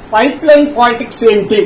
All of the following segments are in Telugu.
పైప్ లైన్ పాలిటిక్స్ ఏంటి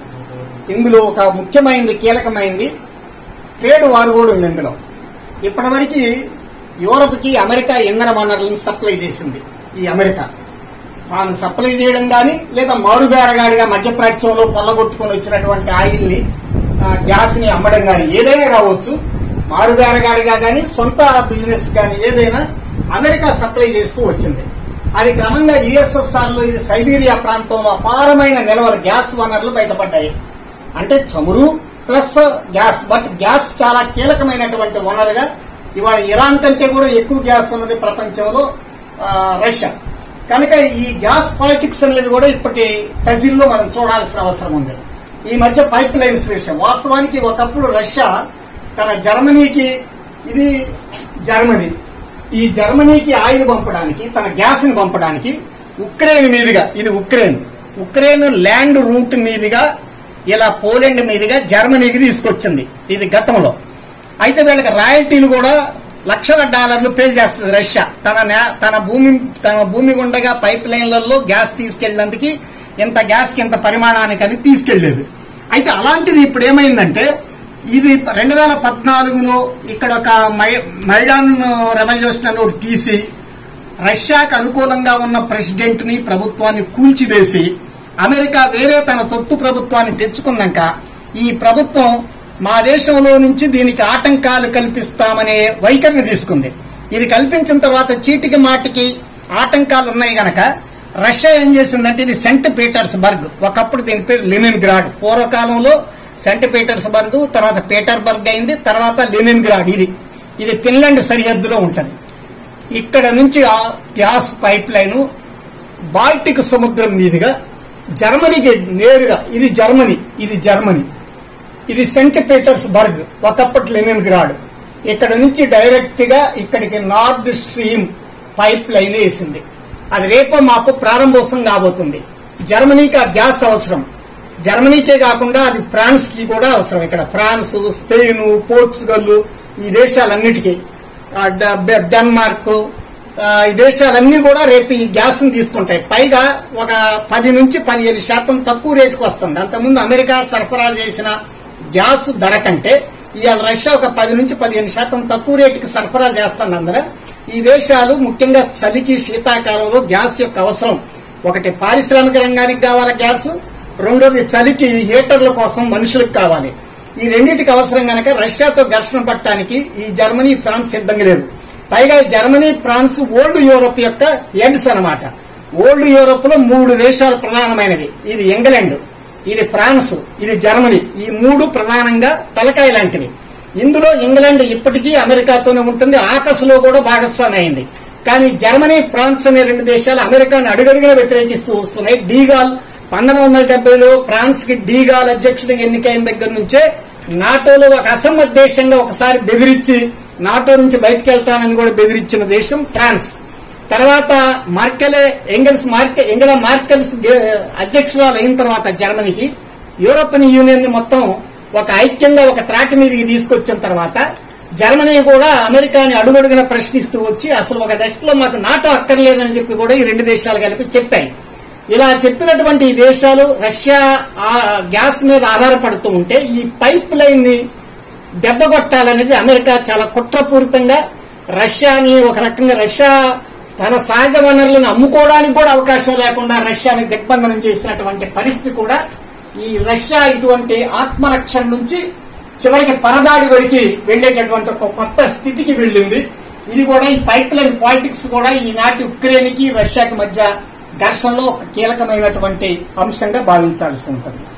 ఇందులో ఒక ముఖ్యమైనది కీలకమైనది ట్రేడ్ వార్ కూడా ఉంది ఇందులో ఇప్పటివరకు యూరప్కి అమెరికా ఇంధన వనరులను సప్లై చేసింది ఈ అమెరికా తాను సప్లై చేయడం కానీ లేదా మారుబేరగాడిగా మధ్యప్రాచ్యంలో కొల్లగొట్టుకొని వచ్చినటువంటి ఆయిల్ని ఆ, గ్యాస్ ని అమ్మడం కానీ ఏదైనా కావచ్చు మారుబేరగాడిగా కానీ సొంత బిజినెస్ కానీ ఏదైనా అమెరికా సప్లై చేస్తూ వచ్చింది అది క్రమంగా యుఎస్ఎస్ఆర్ లో ఇది సైబీరియా ప్రాంతంలో అపారమైన నిల్వల గ్యాస్ వనరులు బయటపడ్డాయి అంటే చమురు ప్లస్ గ్యాస్ బట్ గ్యాస్ చాలా కీలకమైనటువంటి వనరుగా ఇవాళ ఇరాన్ కంటే కూడా ఎక్కువ గ్యాస్ ఉన్నది ప్రపంచంలో ఆ, రష్యా కనుక ఈ గ్యాస్ పాలిటిక్స్ అనేది కూడా ఇప్పటి టజిల్లో మనం చూడాల్సిన అవసరం ఉంది ఈ మధ్య పైప్ లైన్స్ విషయం వాస్తవానికి ఒకప్పుడు రష్యా తన జర్మనీకి ఇది జర్మనీ ఈ జర్మనీకి ఆయిల్ పంపడానికి తన గ్యాస్ ని పంపడానికి ఉక్రెయిన్ మీదుగా ఇది ఉక్రెయిన్ ఉక్రెయిన్ ల్యాండ్ రూట్ మీదుగా ఇలా పోలాండ్ మీదుగా జర్మనీకి తీసుకొచ్చింది ఇది గతంలో అయితే వీళ్ళకి రాయల్టీలు కూడా లక్షల డాలర్లు పే చేస్తుంది రష్యా తన నే- తన భూమి తన భూమి గుండగా పైప్ లైన్లలో గ్యాస్ తీసుకెళ్ళినందుకు ఇంత గ్యాస్ కి ఇంత పరిమాణానికి అని తీసుకెళ్లేది అయితే అలాంటిది ఇప్పుడు ఏమైందంటే ఇది రెండు వేల పద్నాలుగులో ఇక్కడ ఒక మై- మైడాన్ రెవల్యూషన్ అని ఒకటి తీసి రష్యాకు అనుకూలంగా ఉన్న ప్రెసిడెంట్ ని ప్రభుత్వాన్ని కూల్చివేసి అమెరికా వేరే తన తొత్తు ప్రభుత్వాన్ని తెచ్చుకున్నాక ఈ ప్రభుత్వం మా దేశంలో నుంచి దీనికి ఆటంకాలు కల్పిస్తామనే వైఖరిని తీసుకుంది ఇది కల్పించిన తర్వాత చీటికి మాటికి ఆటంకాలు ఉన్నాయి గనక రష్యా ఏం చేసిందంటే ఇది సెంట్ పీటర్స్బర్గ్ ఒకప్పుడు దీని పేరు లెనిన్ గ్రాడ్ పూర్వకాలంలో సెంట్ పీటర్స్బర్గ్ తర్వాత పీటర్బర్గ్ అయింది తర్వాత లెనిన్ గ్రాడ్ ఇది ఇది ఫిన్లాండ్ సరిహద్దులో ఉంటుంది ఇక్కడ నుంచి ఆ గ్యాస్ పైప్ లైన్ బాల్టిక్ సముద్రం మీదుగా జర్మనీకి నేరుగా ఇది జర్మనీ ఇది జర్మనీ ఇది సెంట్ పీటర్స్బర్గ్ ఒకప్పటి లెనిన్ గ్రాడ్ ఇక్కడ నుంచి డైరెక్ట్ గా ఇక్కడికి నార్త్ స్ట్రీమ్ పైప్ లైన్ వేసింది అది రేపో మాపు ప్రారంభోత్సవం కాబోతుంది జర్మనీకి ఆ గ్యాస్ అవసరం జర్మనీకే కాకుండా అది ఫ్రాన్స్ కి కూడా అవసరం ఇక్కడ ఫ్రాన్స్ స్పెయిన్ పోర్చుగల్ ఈ దేశాలన్నిటికీ ఆ డ- బె- డెన్మార్క్ ఆ, ఈ దేశాలన్నీ కూడా రేపు ఈ గ్యాస్ ని తీసుకుంటాయి పైగా ఒక పది నుంచి పదిహేను శాతం తక్కువ రేటుకు వస్తుంది అంతకుముందు అమెరికా సరఫరా చేసిన గ్యాస్ ధర కంటే ఇవాళ రష్యా ఒక పది నుంచి పదిహేను శాతం తక్కువ రేటుకి సరఫరా చేస్తున్నందున ఈ దేశాలు ముఖ్యంగా చలికి శీతాకాలంలో గ్యాస్ యొక్క అవసరం ఒకటి పారిశ్రామిక రంగానికి కావాలి గ్యాస్ రెండోది చలికి హీటర్ల కోసం మనుషులకు కావాలి ఈ రెండింటికి అవసరం గనక రష్యాతో ఘర్షణ పట్టడానికి ఈ జర్మనీ ఫ్రాన్స్ సిద్ధంగా లేదు పైగా ఈ జర్మనీ ఫ్రాన్స్ ఓల్డ్ యూరోప్ యొక్క హెడ్స్ అన్నమాట ఓల్డ్ యూరోప్ లో మూడు దేశాలు ప్రధానమైనవి ఇది ఇంగ్లాండ్ ఇది ఫ్రాన్స్ ఇది జర్మనీ ఈ మూడు ప్రధానంగా తలకాయ లాంటివి ఇందులో ఇంగ్లాండ్ ఇప్పటికీ అమెరికాతోనే ఉంటుంది ఆకస్లో కూడా భాగస్వామి అయింది కానీ జర్మనీ ఫ్రాన్స్ అనే రెండు దేశాలు అమెరికాను అడుగడుగున వ్యతిరేకిస్తూ వస్తున్నాయి డీగాల్ పంతొమ్మిది వందల డెబ్బైలో ఫ్రాన్స్ కి డీగాల్ అధ్యక్షుడు ఎన్నికైన దగ్గర నుంచే నాటోలో ఒక అసమ్మతి దేశంగా ఒకసారి బెదిరించి నాటో నుంచి బయటకు వెళ్తానని కూడా బెదిరించిన దేశం ఫ్రాన్స్ తర్వాత మార్కెలే ఎంగల్స్ మార్కె ఎంగల మార్కెల్స్ గే- అధ్యక్షురాలు అయిన తర్వాత జర్మనీకి యూరోపియన్ యూనియన్ ని మొత్తం ఒక ఐక్యంగా ఒక త్రాటి మీదకి తీసుకొచ్చిన తర్వాత జర్మనీ కూడా అమెరికాని అడుగడుగున ప్రశ్నిస్తూ వచ్చి అసలు ఒక దశలో మాకు నాటో అక్కర్లేదని చెప్పి కూడా ఈ రెండు దేశాలు కలిపి చెప్పాయి ఇలా చెప్పినటువంటి ఈ దేశాలు రష్యా ఆ గ్యాస్ మీద ఆధారపడుతూ ఉంటే ఈ పైప్ లైన్ ని దెబ్బకొట్టాలనేది అమెరికా చాలా కుట్రపూరితంగా రష్యాని ఒక రకంగా రష్యా తన సహజ వనరులను అమ్ముకోవడానికి కూడా అవకాశం లేకుండా రష్యాని దిగ్బంధనం చేసినటువంటి పరిస్థితి కూడా ఈ రష్యా ఇటువంటి ఆత్మరక్షణ నుంచి చివరికి పరదాడి వరకు వెళ్లేటటువంటి ఒక కొత్త స్థితికి వెళ్ళింది ఇది కూడా ఈ పైప్ లైన్ పాలిటిక్స్ కూడా ఈనాటి ఉక్రెయిన్కి రష్యాకి మధ్య ఘర్షణలో ఒక కీలకమైనటువంటి అంశంగా భావించాల్సి ఉంటుంది